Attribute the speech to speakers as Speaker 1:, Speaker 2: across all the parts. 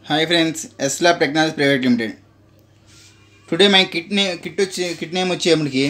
Speaker 1: hi friends ఎస్లాబ్ technology private limited today my kit నే kit వచ్చి కిట్ నేమ్ వచ్చేప్పటికి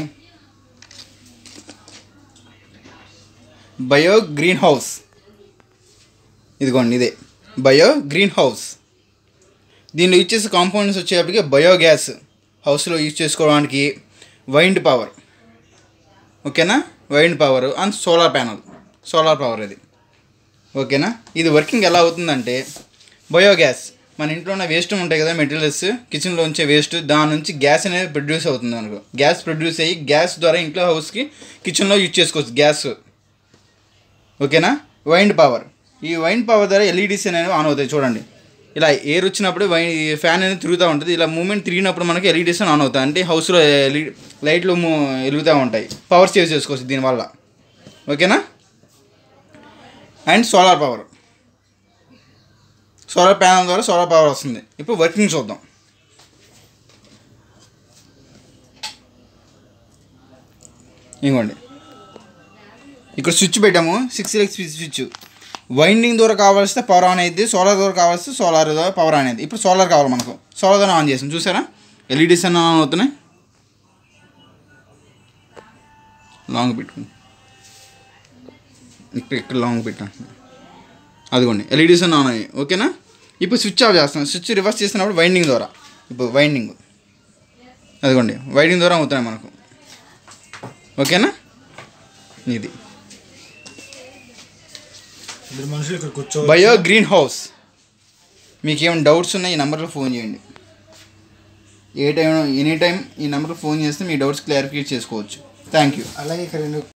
Speaker 1: బయో గ్రీన్ హౌస్ ఇదిగోండి ఇదే బయో గ్రీన్ హౌస్ దీనిలో యూజ్ చేసే కాంపౌండ్స్ వచ్చేటప్పటికి బయోగ్యాస్ హౌస్లో యూజ్ చేసుకోవడానికి వైండ్ పవర్ ఓకేనా wind power and solar panel solar power ఇది ఓకేనా ఇది వర్కింగ్ ఎలా అవుతుందంటే బయోగ్యాస్ మన ఇంట్లో ఉన్న వేస్ట్ ఉంటాయి కదా మెటీరియల్స్ కిచెన్లో ఉంచే వేస్ట్ దాని నుంచి గ్యాస్ అనేది ప్రొడ్యూస్ అవుతుంది అనుకో గ్యాస్ ప్రొడ్యూస్ అయ్యి గ్యాస్ ద్వారా ఇంట్లో హౌస్కి కిచెన్లో యూజ్ చేసుకోవచ్చు గ్యాస్ ఓకేనా వైండ్ పవర్ ఈ వైండ్ పవర్ ద్వారా ఎల్ఈడీస్ అనేవి ఆన్ అవుతాయి చూడండి ఇలా ఎయిర్ వచ్చినప్పుడు వై ఫ్యాన్ అనేది తిరుగుతూ ఉంటుంది ఇలా మూమెంట్ తిరిగినప్పుడు మనకి ఎల్ఈడీస్ ఆన్ అవుతాయి అంటే హౌస్లో ఎల్ఈడి లైట్లు మూ- వెలుగుతూ ఉంటాయి పవర్ సేవ్ చేసుకోవచ్చు దీనివల్ల ఓకేనా and solar power solar panel ద్వారా సోలార్ పవర్ వస్తుంది ఇప్పుడు వర్కింగ్ చూద్దాం ఇదిగోండి ఇక్కడ స్విచ్ పెట్టాము సిక్స్ ఎక్స్ స్విచ్ వైండింగ్ ద్వారా కావాల్సిన పవర్ ఆన్ అయింది సోలార్ ద్వారా కావాల్సి సోలార్ ద్వారా పవర్ ఆన్ అయింది ఇప్పుడు సోలార్ కావాలి మనకు సోలార్ ద్వారా ఆన్ చేసాం చూసారా ఎల్ఈడీస్ అన్న ఆన్ అవుతున్నాయి లాంగ్ పెట్టుకుని ఇక్కడ ఇక్కడ లాంగ్ పెట్టాను అదిగోండి ఎల్ఈడీస్ అన్న ఆన్ అయ్యాయి ఓకేనా ఇప్పుడు స్విచ్ ఆఫ్ చేస్తాం స్విచ్ రివర్స్ చేసినప్పుడు వైండింగ్ ద్వారా ఇప్పుడు వైండింగ్ అదిగోండి వైండింగ్ ద్వారా అవుతున్నాయి మనకు ఓకేనా ఇది
Speaker 2: ఇద్దరు మనుషులు ఇక్కడ కూర్చో
Speaker 1: బయో గ్రీన్ హౌస్ మీకు ఏమైనా డౌట్స్ ఉన్నాయి ఈ నెంబర్లో ఫోన్ చేయండి ఏ టైం ఎనీ టైం ఈ నెంబర్కి ఫోన్ చేస్తే మీ డౌట్స్ క్లారిఫికేట్ చేసుకోవచ్చు థ్యాంక్ యూ
Speaker 2: అలాగే ఇక్కడ రెండు